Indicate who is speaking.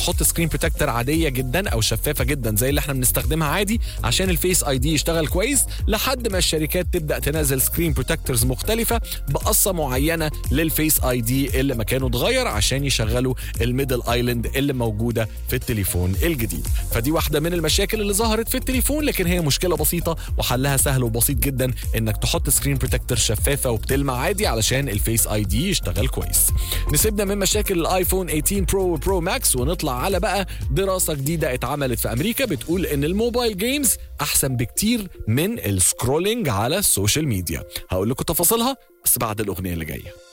Speaker 1: تحط سكرين بروتكتور عاديه جدا او شفافه جدا زي اللي احنا بنستخدمها عادي عشان الفيس اي دي يشتغل كويس لحد ما الشركات تبدا تنزل سكرين بروتكتورز مختلفه بقصه معينه للفيس اي دي اللي مكانه اتغير عشان يشغلوا الميدل ايلاند اللي موجوده في التليفون الجديد فدي واحده من المشاكل اللي ظهرت في التليفون لكن هي مشكله بسيطه وحلها سهل وبسيط جدا انك تحط سكرين بروتكتور شفافه وبتلمع عادي علشان الفيس اي دي يشتغل كويس نسيبنا من مشاكل الايفون 18 برو وبرو ماكس ونطلع على بقى دراسه جديده اتعملت في امريكا بتقول ان الموبايل جيمز احسن بكتير من السكرولينج على السوشيال ميديا هقول لكم تفاصيلها بس بعد الاغنيه اللي جايه